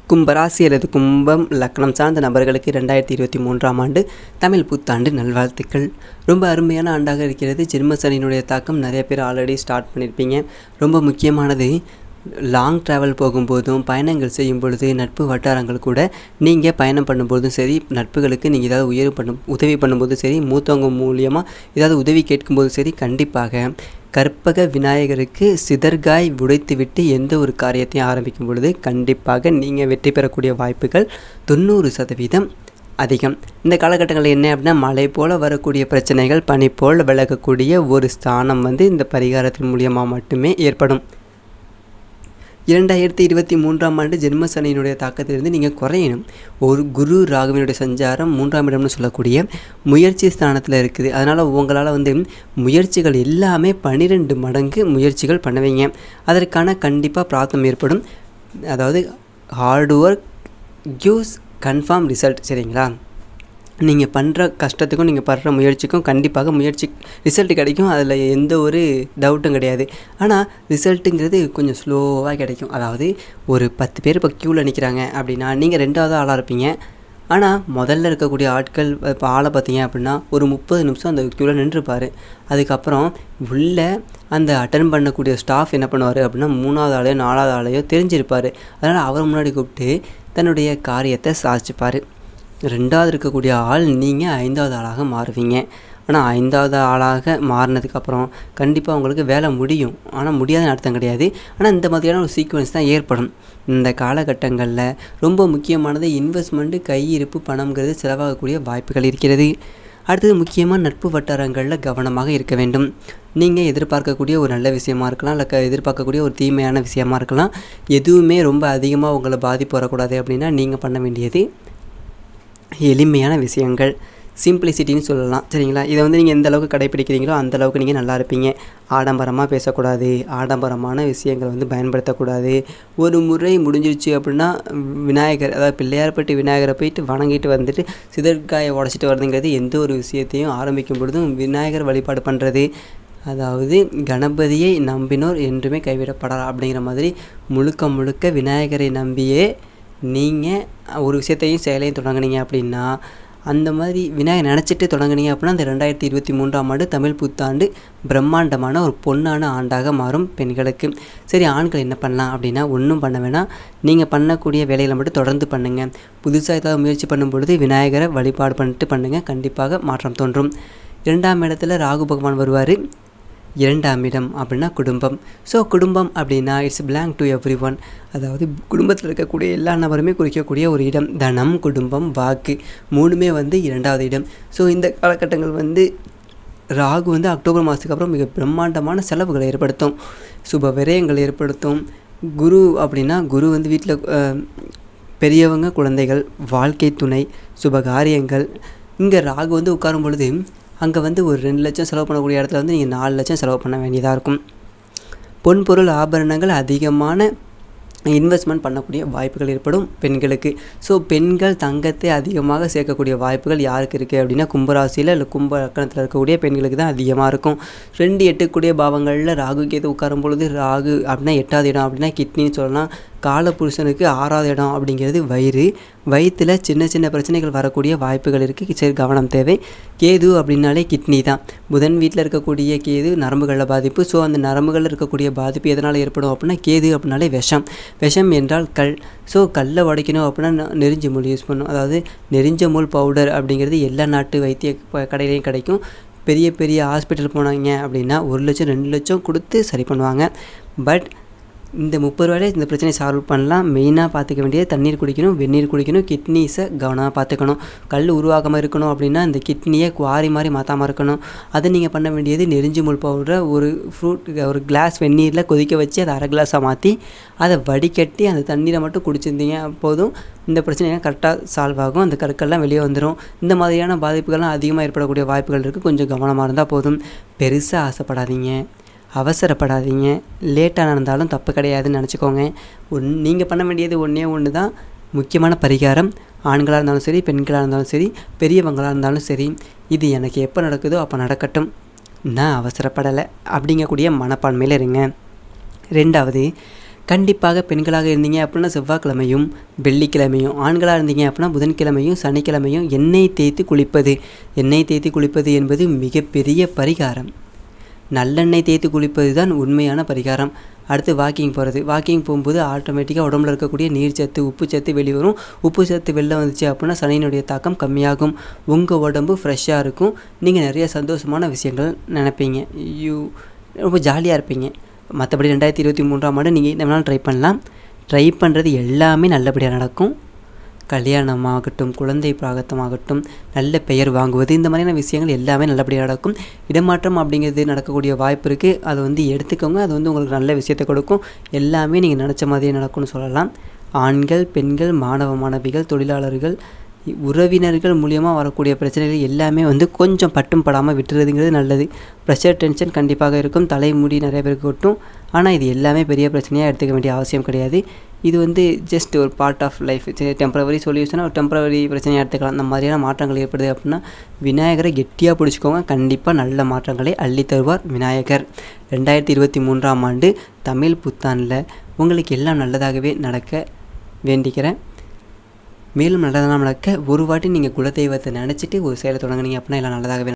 கும்பராசி அல்லது கும்பம் லக்னம் சார்ந்த நபர்களுக்கு ரெண்டாயிரத்தி இருபத்தி மூன்றாம் ஆண்டு தமிழ் புத்தாண்டு நல்வாழ்த்துக்கள் ரொம்ப அருமையான ஆண்டாக இருக்கிறது ஜென்மசனியினுடைய தாக்கம் நிறைய பேர் ஆல்ரெடி ஸ்டார்ட் பண்ணியிருப்பீங்க ரொம்ப முக்கியமானது லாங் ட்ராவல் போகும்போதும் பயணங்கள் செய்யும் பொழுது நட்பு வட்டாரங்கள் கூட நீங்கள் பயணம் பண்ணும்போதும் சரி நட்புகளுக்கு நீங்கள் ஏதாவது உயர்வு பண்ணும் உதவி பண்ணும்போதும் சரி மூத்தவங்க மூலியமாக ஏதாவது உதவி கேட்கும்போதும் சரி கண்டிப்பாக கற்பக விநாயகருக்கு சிதர்காய் உடைத்துவிட்டு எந்த ஒரு காரியத்தையும் ஆரம்பிக்கும் பொழுது கண்டிப்பாக நீங்கள் வெற்றி பெறக்கூடிய வாய்ப்புகள் தொண்ணூறு சதவீதம் அதிகம் இந்த காலகட்டங்களில் என்ன அப்படின்னா மழை போல் வரக்கூடிய பிரச்சனைகள் பனி போல் விலகக்கூடிய ஒரு ஸ்தானம் வந்து இந்த பரிகாரத்தின் மூலியமாக மட்டுமே ஏற்படும் இரண்டாயிரத்தி இருபத்தி மூன்றாம் ஆண்டு ஜென்ம சனியினுடைய தாக்கத்திலிருந்து நீங்கள் குறையணும் ஒரு குரு ராகுவினுடைய சஞ்சாரம் மூன்றாம் இடம்னு சொல்லக்கூடிய முயற்சி ஸ்தானத்தில் இருக்குது அதனால் உங்களால் வந்து முயற்சிகள் எல்லாமே பன்னிரெண்டு மடங்கு முயற்சிகள் பண்ணுவீங்க அதற்கான கண்டிப்பாக பிராப்தம் ஏற்படும் அதாவது hard work gives confirm result சரிங்களா நீங்கள் பண்ணுற கஷ்டத்துக்கும் நீங்கள் படுற முயற்சிக்கும் கண்டிப்பாக முயற்சி ரிசல்ட் கிடைக்கும் அதில் எந்த ஒரு டவுட்டும் கிடையாது ஆனால் ரிசல்ட்டுங்கிறது கொஞ்சம் ஸ்லோவாக கிடைக்கும் அதாவது ஒரு பத்து பேர் இப்போ க்யூவில் நிற்கிறாங்க அப்படின்னா நீங்கள் ரெண்டாவது ஆளாக இருப்பீங்க ஆனால் முதல்ல இருக்கக்கூடிய ஆட்கள் இப்போ ஆளை பார்த்தீங்க அப்படின்னா ஒரு முப்பது நிமிஷம் அந்த க்யூவில் நின்றுப்பார் அதுக்கப்புறம் உள்ள அந்த அட்டன் பண்ணக்கூடிய ஸ்டாஃப் என்ன பண்ணுவார் அப்படின்னா மூணாவது ஆளையோ நாலாவது ஆளையோ தெரிஞ்சிருப்பார் அதனால் அவர் முன்னாடி கூப்பிட்டு தன்னுடைய காரியத்தை சாதிச்சுப்பார் ரெண்டாவது இருக்கக்கூடிய ஆள் நீங்கள் ஐந்தாவது ஆளாக மாறுவீங்க ஆனால் ஐந்தாவது ஆளாக மாறினதுக்கப்புறம் கண்டிப்பாக உங்களுக்கு வேலை முடியும் ஆனால் முடியாதுன்னு அர்த்தம் கிடையாது ஆனால் இந்த மாதிரியான ஒரு சீக்வன்ஸ் தான் ஏற்படும் இந்த காலகட்டங்களில் ரொம்ப முக்கியமானது இன்வெஸ்ட்மெண்ட்டு கையிருப்பு பணம்ங்கிறது செலவாகக்கூடிய வாய்ப்புகள் இருக்கிறது அடுத்தது முக்கியமாக நட்பு வட்டாரங்களில் கவனமாக இருக்க வேண்டும் நீங்கள் எதிர்பார்க்கக்கூடிய ஒரு நல்ல விஷயமா இருக்கலாம் இல்லை க எதிர்பார்க்கக்கூடிய ஒரு தீமையான விஷயமா இருக்கலாம் எதுவுமே ரொம்ப அதிகமாக உங்களை பாதிப்பு வரக்கூடாது அப்படின்னா நீங்கள் பண்ண வேண்டியது எளிமையான விஷயங்கள் சிம்பிளிசிட்டின்னு சொல்லலாம் சரிங்களா இதை வந்து நீங்கள் எந்த அளவுக்கு கடைப்பிடிக்கிறீங்களோ அந்த அளவுக்கு நீங்கள் நல்லா இருப்பீங்க ஆடம்பரமாக பேசக்கூடாது ஆடம்பரமான விஷயங்களை வந்து பயன்படுத்தக்கூடாது ஒரு முறை முடிஞ்சிருச்சு அப்படின்னா விநாயகர் அதாவது பிள்ளையார்பட்டி விநாயகரை போயிட்டு வணங்கிட்டு வந்துட்டு சிதற்காயை உடச்சிட்டு வருதுங்கிறது எந்த ஒரு விஷயத்தையும் ஆரம்பிக்கும் பொழுதும் விநாயகர் வழிபாடு பண்ணுறது அதாவது கணபதியை நம்பினோர் என்றுமே கைவிடப்படலாம் அப்படிங்கிற மாதிரி முழுக்க முழுக்க விநாயகரை நம்பியே நீங்கள் ஒரு விஷயத்தையும் செயலையும் தொடங்குனீங்க அப்படின்னா அந்த மாதிரி விநாயகர் நினச்சிட்டு தொடங்குனீங்க அப்படின்னா அந்த ரெண்டாயிரத்தி இருபத்தி மூன்றாம் ஆண்டு தமிழ் புத்தாண்டு பிரம்மாண்டமான ஒரு பொன்னான ஆண்டாக மாறும் பெண்களுக்கு சரி ஆண்கள் என்ன பண்ணலாம் அப்படின்னா ஒன்றும் பண்ண வேணாம் நீங்கள் பண்ணக்கூடிய வேலைகளை மட்டும் தொடர்ந்து பண்ணுங்கள் புதுசாக ஏதாவது முயற்சி பண்ணும் பொழுது விநாயகரை வழிபாடு பண்ணிட்டு பண்ணுங்கள் கண்டிப்பாக மாற்றம் தோன்றும் இரண்டாம் இடத்துல ராகு பகவான் வருவார் இரண்டாம் இடம் அப்படின்னா குடும்பம் ஸோ குடும்பம் அப்படின்னா it's blank to everyone அதாவது குடும்பத்தில் இருக்கக்கூடிய எல்லா நபருமே குறிக்கக்கூடிய ஒரு இடம் தனம் குடும்பம் வாக்கு மூணுமே வந்து இரண்டாவது இடம் ஸோ இந்த காலகட்டங்கள் வந்து ராகு வந்து அக்டோபர் மாதத்துக்கு அப்புறம் மிக பிரம்மாண்டமான செலவுகளை ஏற்படுத்தும் சுப விரயங்கள் ஏற்படுத்தும் குரு அப்படின்னா குரு வந்து வீட்டில் பெரியவங்க குழந்தைகள் வாழ்க்கை துணை சுபகாரியங்கள் இங்கே ராகு வந்து உட்காரும் பொழுது அங்கே வந்து ஒரு ரெண்டு லட்சம் செலவு பண்ணக்கூடிய இடத்துல வந்து நீங்கள் நாலு லட்சம் செலவு பண்ண வேண்டியதாக இருக்கும் பொன் பொருள் ஆபரணங்கள் அதிகமான இன்வெஸ்ட்மெண்ட் பண்ணக்கூடிய வாய்ப்புகள் ஏற்படும் பெண்களுக்கு ஸோ பெண்கள் தங்கத்தை அதிகமாக சேர்க்கக்கூடிய வாய்ப்புகள் யாருக்கு இருக்குது அப்படின்னா கும்பராசியில் இல்லை கும்ப லக்கணத்தில் இருக்கக்கூடிய பெண்களுக்கு தான் அதிகமாக இருக்கும் ரெண்டு எட்டுக்கூடிய பாவங்களில் ராகு கேது உட்காரும் பொழுது ராகு அப்படின்னா எட்டாவது இடம் அப்படின்னா கிட்னின்னு சொல்லலாம் காலபுருஷனுக்கு ஆறாவது இடம் அப்படிங்கிறது வயிறு வயிற்றில் சின்ன சின்ன பிரச்சனைகள் வரக்கூடிய வாய்ப்புகள் இருக்குது சரி கவனம் தேவை கேது அப்படின்னாலே கிட்னி தான் புதன் வீட்டில் இருக்கக்கூடிய கேது நரம்புகளில் பாதிப்பு ஸோ அந்த நரம்புகளில் இருக்கக்கூடிய பாதிப்பு எதனால் ஏற்படும் அப்படின்னா கேது அப்படின்னாலே விஷம் விஷம் என்றால் கல் ஸோ கல்லை உடைக்கணும் அப்படின்னா நெறிஞ்ச முள் யூஸ் பண்ணும் அதாவது நெறிஞ்ச முள் பவுடர் அப்படிங்கிறது எல்லா நாட்டு வைத்திய கடையிலையும் கிடைக்கும் பெரிய பெரிய ஹாஸ்பிட்டல் போனாங்க அப்படின்னா ஒரு லட்சம் ரெண்டு லட்சம் கொடுத்து சரி பண்ணுவாங்க பட் இந்த முப்பது ரூபாயிலே இந்த பிரச்சனையை சால்வ் பண்ணலாம் மெயினாக பார்த்துக்க வேண்டியது தண்ணீர் குடிக்கணும் வெந்நீர் குடிக்கணும் கிட்னிஸை கவனமாக பார்த்துக்கணும் கல் உருவாகாமல் இருக்கணும் அப்படின்னா இந்த கிட்னியை குவாரி மாதிரி மாற்றாமல் இருக்கணும் அதை நீங்கள் பண்ண வேண்டியது நெறிஞ்சு முள் பவுடரை ஒரு ஃப்ரூட் ஒரு கிளாஸ் வெந்நீரில் கொதிக்க வச்சு அதை அரை கிளாஸாக மாற்றி அதை வடிகட்டி அந்த தண்ணீரை மட்டும் குடிச்சிருந்தீங்க போதும் இந்த பிரச்சனைலாம் கரெக்டாக சால்வ் ஆகும் அந்த கற்கள்லாம் வெளியே வந்துடும் இந்த மாதிரியான பாதிப்புகள்லாம் அதிகமாக ஏற்படக்கூடிய வாய்ப்புகள் இருக்குது கொஞ்சம் கவனமாக இருந்தால் போதும் பெருசாக ஆசைப்படாதீங்க அவசரப்படாதீங்க லேட்டாக நடந்தாலும் தப்பு கிடையாதுன்னு நினச்சிக்கோங்க ஒன் நீங்கள் பண்ண வேண்டியது ஒன்றே ஒன்று தான் முக்கியமான பரிகாரம் ஆண்களாக இருந்தாலும் சரி பெண்களாக இருந்தாலும் சரி பெரியவங்களாக இருந்தாலும் சரி இது எனக்கு எப்போ நடக்குதோ அப்போ நடக்கட்டும் நான் அவசரப்படலை அப்படிங்கக்கூடிய மனப்பான்மையில் இருங்க ரெண்டாவது கண்டிப்பாக பெண்களாக இருந்தீங்க அப்படின்னா செவ்வாய்க்கிழமையும் வெள்ளிக்கிழமையும் ஆண்களாக இருந்தீங்க அப்படின்னா புதன்கிழமையும் சனிக்கிழமையும் எண்ணெய் தேய்த்து குளிப்பது எண்ணெய் தேய்த்து குளிப்பது என்பது மிகப்பெரிய பரிகாரம் நல்லெண்ணெய் தேய்த்து குளிப்பது தான் உண்மையான பரிகாரம் அடுத்து வாக்கிங் போகிறது வாக்கிங் போகும்போது ஆட்டோமேட்டிக்காக உடம்புல இருக்கக்கூடிய நீர்ச்சத்து உப்புச்சத்து வெளியே வரும் உப்பு சத்து வெளில வந்துச்சு அப்படின்னா சனியினுடைய தாக்கம் கம்மியாகும் உங்கள் உடம்பு ஃப்ரெஷ்ஷாக இருக்கும் நீங்கள் நிறைய சந்தோஷமான விஷயங்கள் நினைப்பீங்க யூ ரொம்ப ஜாலியாக இருப்பீங்க மற்றபடி ரெண்டாயிரத்தி இருபத்தி மூன்றாம் ஆண்டு நீங்கள் என்ன வேணாலும் ட்ரை பண்ணலாம் ட்ரை பண்ணுறது எல்லாமே நல்லபடியாக நடக்கும் கல்யாணமாகட்டும் குழந்தை பிராகத்தமாகட்டும் நல்ல பெயர் வாங்குவது இந்த மாதிரியான விஷயங்கள் எல்லாமே நல்லபடியாக நடக்கும் இடமாற்றம் அப்படிங்கிறது நடக்கக்கூடிய வாய்ப்பு இருக்குது அதை வந்து எடுத்துக்கோங்க அது வந்து உங்களுக்கு நல்ல விஷயத்தை கொடுக்கும் எல்லாமே நீங்கள் நினச்ச மாதிரியே நடக்கும்னு சொல்லலாம் ஆண்கள் பெண்கள் மாணவ மாணவிகள் தொழிலாளர்கள் உறவினர்கள் மூலியமாக வரக்கூடிய பிரச்சனைகள் எல்லாமே வந்து கொஞ்சம் பட்டும் படாமல் விட்டுறதுங்கிறது நல்லது ப்ரெஷர் டென்ஷன் கண்டிப்பாக இருக்கும் தலைமுடி நிறைய பேருக்கு கொட்டும் ஆனால் இது எல்லாமே பெரிய பிரச்சனையாக எடுத்துக்க வேண்டிய அவசியம் கிடையாது இது வந்து ஜஸ்ட் ஒரு பார்ட் ஆஃப் லைஃப் டெம்பரவரி சொல்யூஷனாக ஒரு டெம்பரவரி பிரச்சனையாக எடுத்துக்கலாம் அந்த மாதிரியான மாற்றங்கள் ஏற்படுது அப்படின்னா விநாயகரை கெட்டியாக பிடிச்சிக்கோங்க கண்டிப்பாக நல்ல மாற்றங்களை அள்ளி தருவார் விநாயகர் ரெண்டாயிரத்தி இருபத்தி மூன்றாம் ஆண்டு தமிழ் புத்தாண்டில் உங்களுக்கு எல்லாம் நல்லதாகவே நடக்க வேண்டிக்கிறேன் மேலும் நல்லதெல்லாம் நடக்க ஒரு வாட்டி நீங்கள் குலதெய்வத்தை நினச்சிட்டு ஒரு செயலை தொடங்குனீங்க அப்படின்னா எல்லாம் நல்லதாகவே